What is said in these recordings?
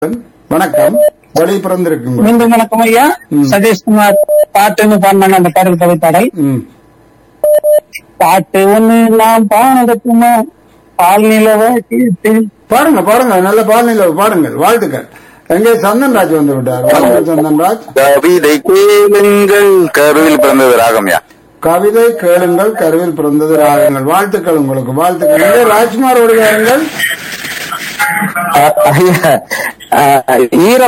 வணக்கம் வழி பிறந்திருக்கும் மீண்டும் வணக்கம் ஐயா ம். சதீஷ்குமார் பாட்டுன்னு பாடினாங்க அந்த பாடல் கதை பாடல் ம் பாட்டு ஒண்ணு நான் பாடத்துமா பால் நிலவ கீர்த்தி பாருங்க பாருங்க நல்ல பாடல பாடுங்கள் வாழ்த்துக்கள் எங்கே சந்தன்ராஜ் வந்து விட்டார் வாழ்த்துக்கள் சந்தன்ராஜ் கவிதை கேளுங்கள் கருவில் பிறந்தது ராகம்யா கவிதை கேளுங்கள் கருவில் பிறந்தது ராகங்கள் வாழ்த்துக்கள் உங்களுக்கு வாழ்த்துக்கள் எங்கே ராஜ்குமார் வருகிறார்கள் ஈரோ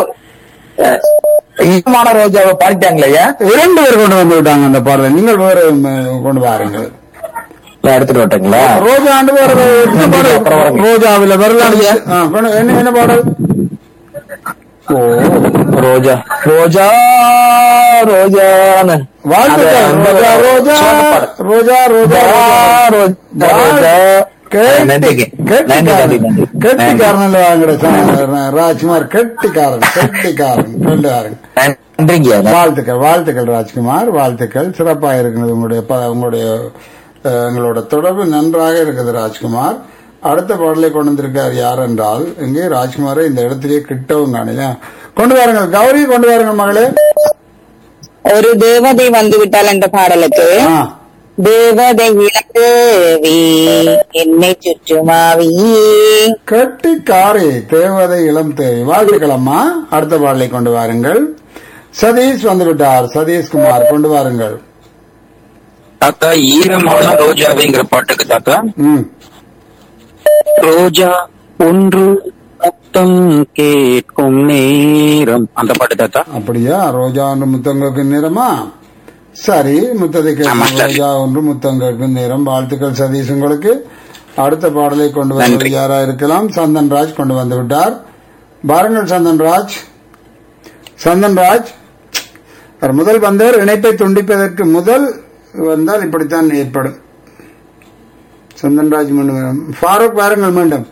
ஈரமான ரோஜாவை பாடிட்டாங்களே இரண்டு பேர் கொண்டு வந்து விட்டாங்க அந்த பாடலை நீங்கள் வேறு ம், கொண்டு வாருங்கள் எடுத்துட்டு விட்டீங்களா ரோஜா ஆண்டு வேற என்ன பாடல்? அப்புறம் வரேங்க. ரோஜாவில் வரலாறு ஆ, கொண்டு- என்ன என்ன பாடல் ஓ ரோஜா ரோஜா ரோஜான்னு வாழ்த்துக்கள் அது ரோஜா அந்த ரோஜா சோக பாடல். ரோஜா ரோஜா ரோஜா, ரோஜா. நன்றிங்க. நன்றி, நன்றி, நன்றி. கெட்டிக்காரன் வாங்குற ராஜ்குமார் கெட்டிக்காரன் கெட்டிக்காரன் கெட்டிக்காரன் நன்றிங்க வாழ்த்துக்கள் வாழ்த்துக்கள் ராஜ்குமார் வாழ்த்துக்கள் சிறப்பாக இருக்கிறது உங்களுடைய ப- உங்களுடைய அஹ், எங்களோட தொடர்பு நன்றாக இருக்குது ராஜ்குமார் அடுத்த பாடலை கொண்டு வந்திருக்கார் யார் என்றால் இங்கே ராஜ்குமாரை இந்த இடத்திலேயே கிட்டவும் காணல கொண்டு வாருங்கள் கௌரி கொண்டு வாருங்கள் மகளே ஒரு தேவதை வந்து விட்டால் என்ற பாடலுக்கு ஆ, தேவதை இளந்தேவி என்னை சுற்றுமாவி கெட்டிக்காரி தேவதை இளம் தேவி வாழ்த்துக்கள் அம்மா அடுத்த பாடலை கொண்டு வாருங்கள் சதீஷ் வந்து விட்டார் சதீஷ்குமார் கொண்டு வாருங்கள் தாத்தா ஈரமான ரோஜாவைங்கிற பாட்டுக்கு தாத்தா ம் ரோஜா ஒன்று சத்தம் கேட்கும் நேரம் அந்த பாட்டு தாத்தா அப்படியா ரோஜா ஒன்று முத்தங்களுக்கு நிறமா சரி முத்ததைக்கு ஆமா, சரி. ரோஜா ஒன்று முத்தங்களுக்கு நிறம் வாழ்த்துக்கள் சதீஷ் உங்களுக்கு அடுத்த பாடலை கொண்டு வந்து நன்றி. யாரா இருக்கலாம் சந்தன்ராஜ் கொண்டு வந்து விட்டார் பாருங்கள் சந்தன்ராஜ் சந்தன்ராஜ் அவர் முதல் வந்தவர் இணைப்பை துண்டிப்பதற்கு முதல் வந்தால் இப்படித்தான் ஏற்படும் சந்தன்ராஜ் மீண்டும் ஃபாரூக் பாருங்கள் மீண்டும்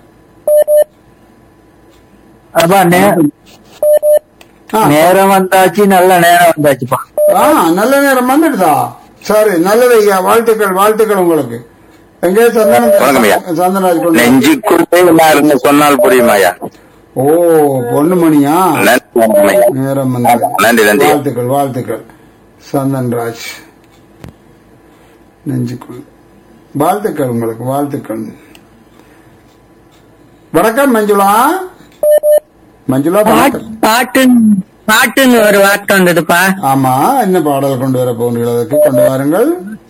அப்பா நே- ஆ. நேரம் வந்தாச்சு நல்ல நேரம் வந்தாச்சுப்பா ஆ நல்ல நேரம் வந்துடுதா சரி நல்லது ஐயா வாழ்த்துக்கள் வாழ்த்துக்கள் உங்களுக்கு எங்கே வணக்கம் ஐயா. சந்தன சந்தனராஜ் கொண்டு வா. நெஞ்சுக்குள்ளே எல்லாருன்னு சொன்னால் புரியுமாயா ஓ பொண்ணுமணியா நன்றி வணக்கம் ஐயா. நேரம் வந்து நன்றி, நன்றி. வாழ்த்துக்கள் வாழ்த்துக்கள் சந்தன்ராஜ் நெஞ்சுக்குள் வாழ்த்துக்கள் உங்களுக்கு வாழ்த்துக்கள் வணக்கம் மஞ்சுளா மஞ்சுளா வணக்கம் பாட்டு பாட்டுன்னு ஒரு வார்த்தை வந்ததுப்பா ஆமா என்ன பாடல் கொண்டு வர போகிறீர்கள் அதற்கு கொண்டு வாருங்கள்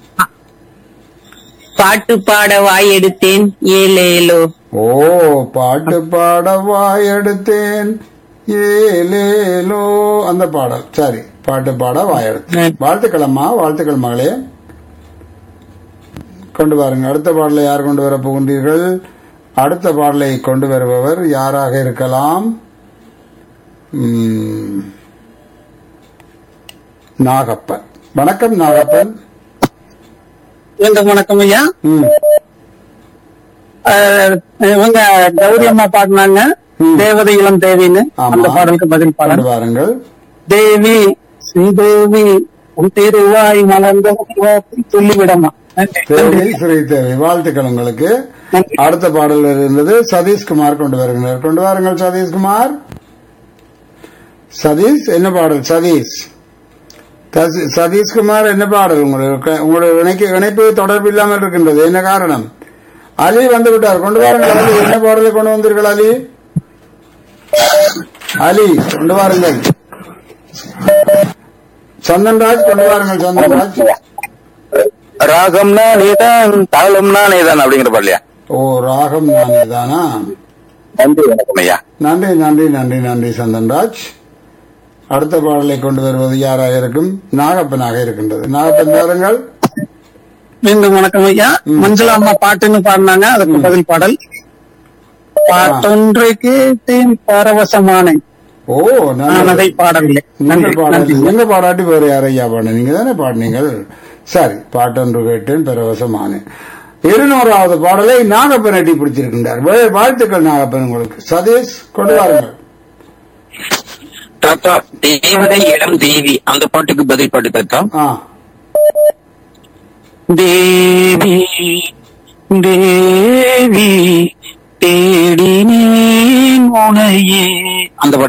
பாட்டு பாட வாய் எடுத்தேன் ஏலேலோ ஓ பாட்டு பாட வாயெடுத்தேன் ஏலேலோ அந்த பாடல் சரி பாட்டு பாட வாயெடுத்தேன் வாழ்த்துக்கள் அம்மா வாழ்த்துக்கள் மகளே கொண்டு வாருங்க அடுத்த பாடலை யார் கொண்டு வர போகின்றீர்கள் அடுத்த பாடலை கொண்டு வருபவர் யாராக இருக்கலாம் ம், நாகப்பன் வணக்கம் நாகப்பன் மீண்டும் வணக்கம் ஐயா ம் அஹ், இவங்க கௌரி அம்மா பாடினாங்க ம். தேவதை இளம் தேவின்னு ஆமா. அந்த பாடலுக்கு பதில் கொண்டு பாடல் வாருங்கள் தேவி ஸ்ரீதேவி உன் திருவாய் மலர்ந்த வார்த்தை சொல்லிவிடமா நன்றி. தேவி ஸ்ரீ தேவி வாழ்த்துக்கள் உங்களுக்கு நன்றி. அடுத்த பாடல் இருந்தது சதீஷ்குமார் கொண்டு வருகிறார் கொண்டு வாருங்கள் சதீஷ்குமார் சதீஷ் என்ன பாடல் சதீஷ் தசி- சதீஷ்குமார் என்ன பாடல் உங்களுக்கு உங்களுடைய இணைக்கு இணைப்பு தொடர்பு இல்லாமல் இருக்கின்றது என்ன காரணம் அலி வந்து விட்டார் கொண்டு வாருங்கள் அலி என்ன பாடலை கொண்டு வந்தீர்கள் அலி அலி கொண்டு வாருங்கள் சந்தன்ராஜ் கொண்டு வாருங்கள் சந்தன்ராஜ் ராகம்னா நீதான் தாளம்னா நீதான் அப்படிங்கிற பாடலையா ஓ ராகம் நானே தானா நன்றி வணக்கம் ஐயா நன்றி நன்றி நன்றி நன்றி சந்தன்ராஜ் அடுத்த பாடலை கொண்டு வருவது யாராக இருக்கும் நாகப்பனாக இருக்கின்றது நாகப்பன் பாருங்கள் மீண்டும் வணக்கம் ஐயா மஞ்சளா அம்மா பாட்டுன்னு பாடினாங்க அதுக்கு பதில் பாடல் பாட்டொன்றை கேட்டேன் பரவசமானேன் ஓ நான் அதை நன்றி பாடவில்லை நீங்க நன்றி பாட நன்றி நீங்க பாடாட்டி வேறு யாரையா பாட நீங்க தானே பாடினீங்கள் சரி பாட்டொன்று கேட்டேன் பரவசமானேன் இருநூறாவது பாடலை நாகப்பன் அட்டி பிடிச்சிருக்கின்றார் வே- வாழ்த்துக்கள் நாகப்பன் உங்களுக்கு சதீஷ் கொண்டு வாருங்கள் தாத்தா தேவதை இளம் தேவி அந்த பாட்டுக்கு பதில் பாட்டு தாத்தா ஆ தேவி தேவி தேடினேன் உனையே அந்த படம்